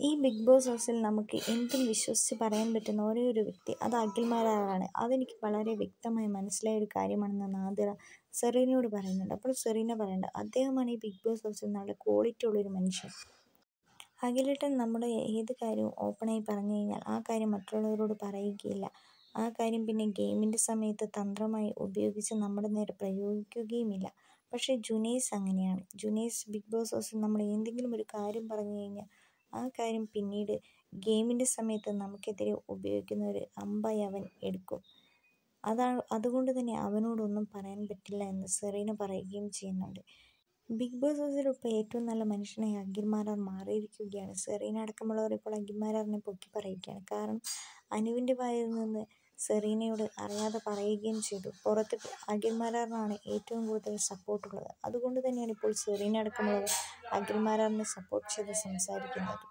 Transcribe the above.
ഈ big boss ഹൗസിൽ നമുക്ക് എന്തും വിശ്വസിച്ച് പറയാൻ പറ്റുന്ന ഒരേ ഒരു വ്യക്തി അത് അഖിൽ മാരാറാണ് അതെനിക്ക് വളരെ വ്യക്തമായി മനസ്സിലായ ഒരു കാര്യമാണെന്ന് നാദിറ സെറീനയോട് പറയുന്നുണ്ട് അപ്പോൾ സെറീന പറയുന്നുണ്ട് അദ്ദേഹമാണ് ഈ ബിഗ് ബോസ് ഹൗസിൽ നല്ല ക്വാളിറ്റി ഉള്ളൊരു മനുഷ്യൻ അഖിലേട്ടൻ നമ്മുടെ ഏത് കാര്യവും ഓപ്പണായി പറഞ്ഞു കഴിഞ്ഞാൽ ആ കാര്യം മറ്റുള്ളവരോട് പറയുകയില്ല ആ കാര്യം പിന്നെ ഗെയിമിൻ്റെ സമയത്ത് തന്ത്രമായി ഉപയോഗിച്ച് നമ്മുടെ നേരെ പ്രയോഗിക്കുകയുമില്ല പക്ഷേ ജുനൈസ് അങ്ങനെയാണ് ജുനൈസ് ബിഗ് ബോസ് ഹൗസിൽ നമ്മൾ എന്തെങ്കിലും ഒരു കാര്യം പറഞ്ഞു കഴിഞ്ഞാൽ ആ കാര്യം പിന്നീട് ഗെയിമിൻ്റെ സമയത്ത് നമുക്കെതിരെ ഉപയോഗിക്കുന്ന ഒരു അമ്പായി അവൻ എടുക്കും അതാണ് അതുകൊണ്ട് തന്നെ അവനോടൊന്നും പറയാൻ പറ്റില്ല എന്ന് സെറീന പറയുകയും ചെയ്യുന്നുണ്ട് ബിഗ് ബോസ് ഹൗസിൽ ഇപ്പോൾ ഏറ്റവും നല്ല മനുഷ്യനായി അഖിൽ മാരാർ മാറിയിരിക്കുകയാണ് സെറീന അടക്കമുള്ളവർ ഇപ്പോൾ അഖിൽ മാരാറിനെ പൊക്കി പറയുകയാണ് കാരണം അനുവിൻ്റെ വായിൽ നിന്ന് സെറീനയോട് അറിയാതെ പറയുകയും ചെയ്തു പുറത്ത് അഖിൽ മാരാറിനാണ് ഏറ്റവും കൂടുതൽ സപ്പോർട്ടുള്ളത് അതുകൊണ്ട് തന്നെയാണ് ഇപ്പോൾ സെറീന അടക്കമുള്ളവർ അഖിൽ മാരാറിനെ സപ്പോർട്ട് ചെയ്ത് സംസാരിക്കുന്നത്